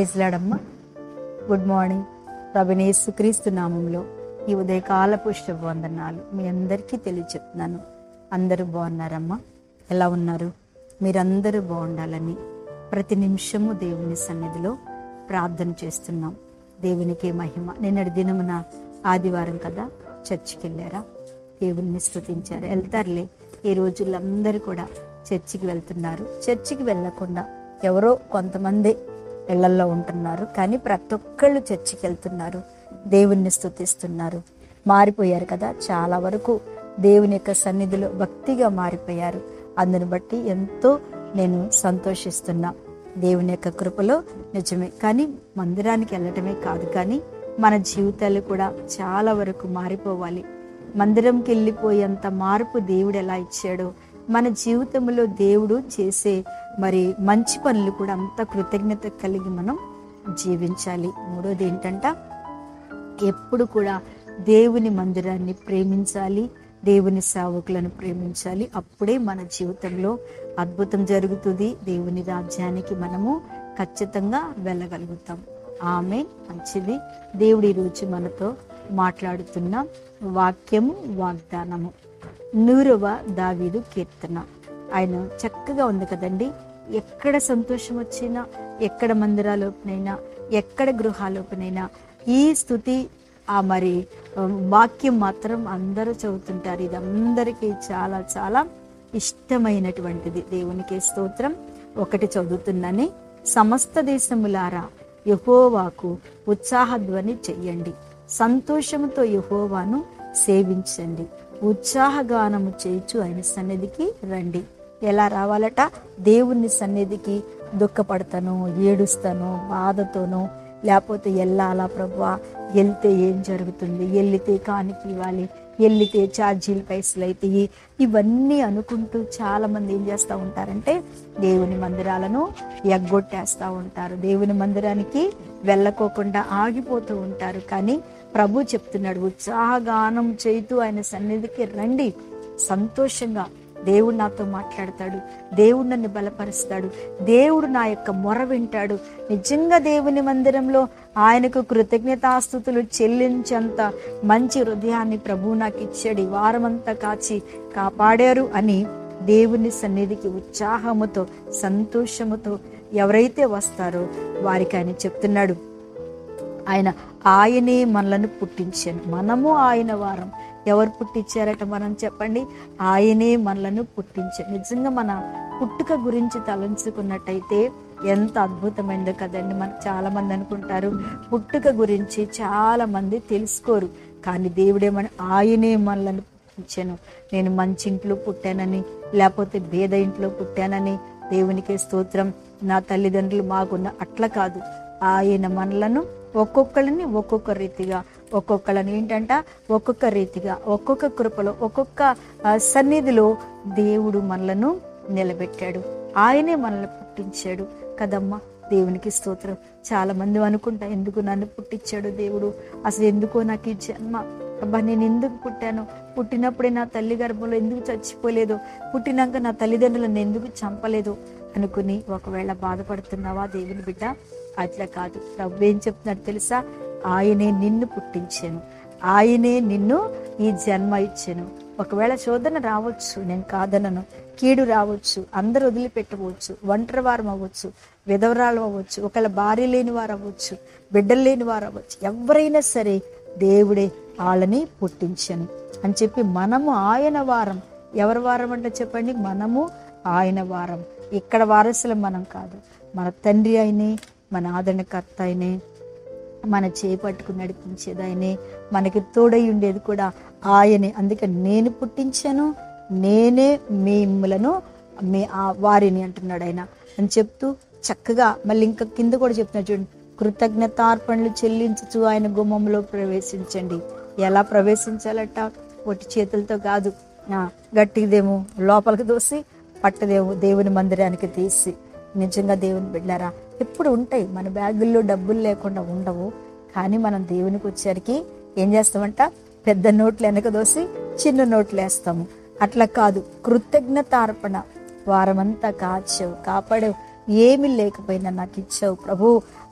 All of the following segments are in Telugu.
ప్రైజ్ లాడమ్మా గుడ్ మార్నింగ్ ప్రభునేసు క్రీస్తు నామంలో ఈ ఉదయకాల పుష్ప వందనాలు మీ అందరికీ తెలియచెప్తున్నాను అందరూ బాగున్నారమ్మా ఎలా ఉన్నారు మీరందరూ బాగుండాలని ప్రతి నిమిషము దేవుని సన్నిధిలో ప్రార్థన చేస్తున్నాం దేవునికి మహిమ నిన్నటి దినమున ఆదివారం కదా చర్చికి వెళ్ళారా దేవుణ్ణి స్తుతించారు వెళ్తారులే ఈ రోజుల్లో అందరూ కూడా చర్చికి వెళ్తున్నారు చర్చికి వెళ్ళకుండా ఎవరో కొంతమంది ఇళ్లల్లో ఉంటున్నారు కానీ ప్రతి ఒక్కళ్ళు చర్చికి వెళ్తున్నారు దేవుణ్ణి స్తుతిస్తున్నారు మారిపోయారు కదా చాలా వరకు దేవుని యొక్క సన్నిధిలో భక్తిగా మారిపోయారు అందుని బట్టి ఎంతో నేను సంతోషిస్తున్నా దేవుని యొక్క కృపలో నిజమే కానీ మందిరానికి వెళ్ళటమే కాదు కానీ మన జీవితాలు కూడా చాలా వరకు మారిపోవాలి మందిరంకి వెళ్ళిపోయేంత మార్పు దేవుడు ఎలా ఇచ్చాడో మన జీవితంలో దేవుడు చేసే మరి మంచి పనులు కూడా అంత కృతజ్ఞత కలిగి మనం జీవించాలి మూడోది ఏంటంట ఎప్పుడు కూడా దేవుని మందిరాన్ని ప్రేమించాలి దేవుని సేవకులను ప్రేమించాలి అప్పుడే మన జీవితంలో అద్భుతం జరుగుతుంది దేవుని రాజ్యానికి మనము ఖచ్చితంగా వెళ్ళగలుగుతాం ఆమె మంచిది దేవుడి రోజు మనతో మాట్లాడుతున్న వాక్యము వాగ్దానము నూరవ దావీదు కీర్తన ఆయన చక్కగా ఉంది కదండి ఎక్కడ సంతోషం వచ్చినా ఎక్కడ మందిరాలోపనైనా ఎక్కడ గృహాలోపనైనా ఈ స్థుతి ఆ మరి ఆ, వాక్యం మాత్రం అందరూ చదువుతుంటారు ఇది అందరికీ చాలా చాలా ఇష్టమైనటువంటిది దేవునికి స్తోత్రం ఒకటి చదువుతున్నానే సమస్త దేశములారా యహోవాకు ఉత్సాహధ్వని చెయ్యండి సంతోషముతో యహోవాను సేవించండి ఉత్సాహగానము చేయించు ఆయన సన్నిధికి రండి ఎలా రావాలట దేవుని సన్నిధికి దుఃఖపడతాను ఏడుస్తాను బాధతోనూ లేకపోతే వెళ్ళాలా ప్రభా వెళ్తే ఏం జరుగుతుంది వెళ్తే కానికి ఇవ్వాలి వెళ్తే ఛార్జీలు పైసలు అవుతాయి ఇవన్నీ అనుకుంటూ చాలా మంది ఏం చేస్తూ ఉంటారంటే దేవుని మందిరాలను ఎగ్గొట్టేస్తూ ఉంటారు దేవుని మందిరానికి వెళ్ళకోకుండా ఆగిపోతూ ఉంటారు కానీ ప్రభు చెప్తున్నాడు ఉత్సాహగానం చేయుతూ ఆయన సన్నిధికి రండి సంతోషంగా దేవుడు నాతో మాట్లాడతాడు దేవుడు నన్ను బలపరుస్తాడు దేవుడు నా యొక్క మొర వింటాడు నిజంగా దేవుని మందిరంలో ఆయనకు కృతజ్ఞతాస్థుతులు చెల్లించేంత మంచి హృదయాన్ని ప్రభువు నాకు ఇచ్చాడు ఈ వారమంతా కాచి కాపాడారు అని దేవుని సన్నిధికి ఉత్సాహముతో సంతోషముతో ఎవరైతే వస్తారో వారికి ఆయన చెప్తున్నాడు ఆయన ఆయనే మనలను పుట్టించాను మనము ఆయన వారం ఎవరు పుట్టించారట మనం చెప్పండి ఆయనే మనలను పుట్టించాడు నిజంగా మన పుట్టుక గురించి తలంచుకున్నట్టయితే ఎంత అద్భుతమైందో కదండి మనకు చాలా మంది అనుకుంటారు పుట్టుక గురించి చాలా మంది తెలుసుకోరు కానీ దేవుడేమని ఆయనే మనలను పుట్టించాను నేను మంచి ఇంట్లో పుట్టానని లేకపోతే భేద ఇంట్లో పుట్టానని దేవునికి స్తోత్రం నా తల్లిదండ్రులు మాకున్న అట్లా కాదు ఆయన మనలను ఒక్కొక్కరిని ఒక్కొక్క రీతిగా ఒక్కొక్కళ్ళని ఏంటంట ఒక్కొక్క రీతిగా ఒక్కొక్క కృపలో ఒక్కొక్క ఆ, సన్నిధిలో దేవుడు మనలను నిలబెట్టాడు ఆయనే మనల్ని పుట్టించాడు కదమ్మా దేవునికి స్తోత్రం చాలా మంది అనుకుంటా ఎందుకు నన్ను పుట్టించాడు దేవుడు అసలు ఎందుకో నాకు ఈ జన్మ అబ్బా నేను ఎందుకు పుట్టాను పుట్టినప్పుడే నా తల్లి గర్భంలో ఎందుకు చచ్చిపోలేదు పుట్టినాక నా తల్లిదండ్రులను ఎందుకు చంపలేదు అనుకుని ఒకవేళ బాధపడుతున్నావా దేవుని బిడ్డ అట్లా కాదు ప్రభు ఏం చెప్తున్నాడు తెలుసా ఆయనే నిన్ను పుట్టించాను ఆయనే నిన్ను ఈ జన్మ ఇచ్చాను ఒకవేళ శోధన రావచ్చు నేను కాదనను కీడు రావచ్చు అందరు వదిలిపెట్టవచ్చు ఒంటరి వారం అవ్వచ్చు విధవరాలు అవ్వచ్చు ఒకవేళ భార్య లేని వారు అవ్వచ్చు బిడ్డలు లేని వారు అవ్వచ్చు ఎవరైనా సరే దేవుడే వాళ్ళని పుట్టించను అని చెప్పి మనము ఆయన వారం ఎవరి వారం అంటే చెప్పండి మనము ఆయన వారం ఇక్కడ వారసులం మనం కాదు మన తండ్రి అయినే మన ఆదరణకర్త అయినే మన చేపట్టుకుని నడిపించేది ఆయనే మనకి తోడై ఉండేది కూడా ఆయనే అందుకే నేను పుట్టించాను నేనే మిమ్మలను మీ ఆ వారిని అంటున్నాడు ఆయన అని చెప్తూ చక్కగా మళ్ళీ ఇంకా కింద కూడా చెప్తున్నాడు చూడండి కృతజ్ఞతార్పణలు చెల్లించచ్చు ఆయన గుమ్మంలో ప్రవేశించండి ఎలా ప్రవేశించాలట ఒట్టి చేతులతో కాదు ఆ, గట్టిదేమో లోపలికి దోసి పట్టదేమో దేవుని మందిరానికి తీసి నిజంగా దేవుని బిడ్డారా ఎప్పుడు ఉంటాయి మన బ్యాగుల్లో డబ్బులు లేకుండా ఉండవు కానీ మనం దేవునికి వచ్చేసరికి ఏం చేస్తామంట పెద్ద నోట్లు వెనక దోసి చిన్న నోట్లు వేస్తాము అట్లా కాదు కృతజ్ఞతార్పణ వారమంతా కాచావు కాపాడావు ఏమీ లేకపోయినా నాకు ఇచ్చావు ప్రభు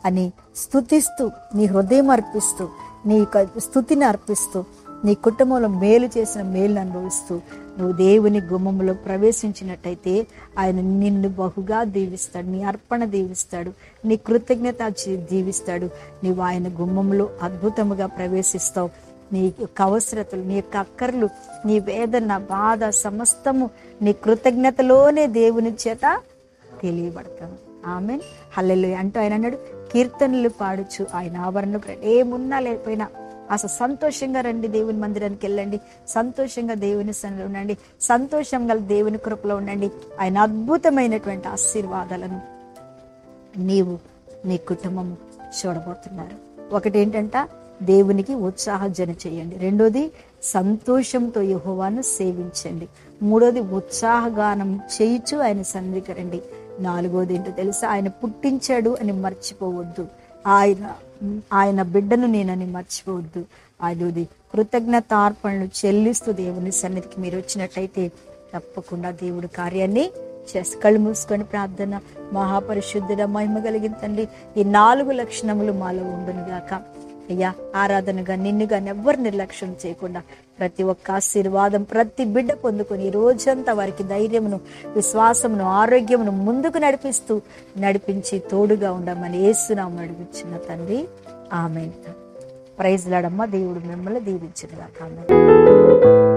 అని స్థుతిస్తూ నీ హృదయం అర్పిస్తూ నీ యొక్క స్థుతిని అర్పిస్తూ నీ కుటుంబంలో మేలు చేసిన మేలును అనుభవిస్తూ నువ్వు దేవుని గుమ్మంలో ప్రవేశించినట్టయితే ఆయన నిన్ను బహుగా దీవిస్తాడు నీ అర్పణ దీవిస్తాడు నీ కృతజ్ఞత జీ- దీవిస్తాడు నీవు ఆయన గుమ్మంలో అద్భుతముగా ప్రవేశిస్తావు నీ యొక్క అవసరతలు నీ యొక్క అక్కర్లు నీ వేదన బాధ సమస్తము నీ కృతజ్ఞతలోనే దేవుని చేత తెలియబడతాం ఆమె హల్లెలు అంటూ ఆయన అన్నాడు కీర్తనలు పాడుచు ఆయన ఆవరణకు ఏమున్నా లేకపోయినా అసలు సంతోషంగా రండి దేవుని మందిరానికి వెళ్ళండి సంతోషంగా దేవుని సన్నిలో ఉండండి సంతోషం గల దేవుని కృపలో ఉండండి ఆయన అద్భుతమైనటువంటి ఆశీర్వాదాలను నీవు నీ కుటుంబము చూడబోతున్నారు ఒకటి ఏంటంట దేవునికి ఉత్సాహజన చేయండి రెండోది సంతోషంతో యెహోవాను సేవించండి మూడోది ఉత్సాహగానం చేయించు ఆయన సన్నిధికి రండి నాలుగోది ఏంటో తెలుసా ఆయన పుట్టించాడు అని మర్చిపోవద్దు ఆయన ఆయన బిడ్డను నేనని మర్చిపోవద్దు ఐదోది కృతజ్ఞతార్పణలు చెల్లిస్తూ దేవుని సన్నిధికి మీరు వచ్చినట్టయితే తప్పకుండా దేవుడు కార్యాన్ని చేసి కళ్ళు మూసుకొని ప్రార్థన మహాపరిశుద్ధుడ మహిమ కలిగిన తండ్రి ఈ నాలుగు లక్షణములు మాలో ఉండును గాక అయ్యా ఆరాధనగా నిన్నుగా ఎవ్వరు నిర్లక్ష్యం చేయకుండా ప్రతి ఒక్క ఆశీర్వాదం ప్రతి బిడ్డ పొందుకొని ఈ రోజంతా వారికి ధైర్యమును విశ్వాసమును ఆరోగ్యమును ముందుకు నడిపిస్తూ నడిపించి తోడుగా ఉండమని ఏసునామం అడుగుచున్న తండ్రి ఆమె ప్రైజ్ లాడమ్మ దేవుడు మిమ్మల్ని దీవించిన కాక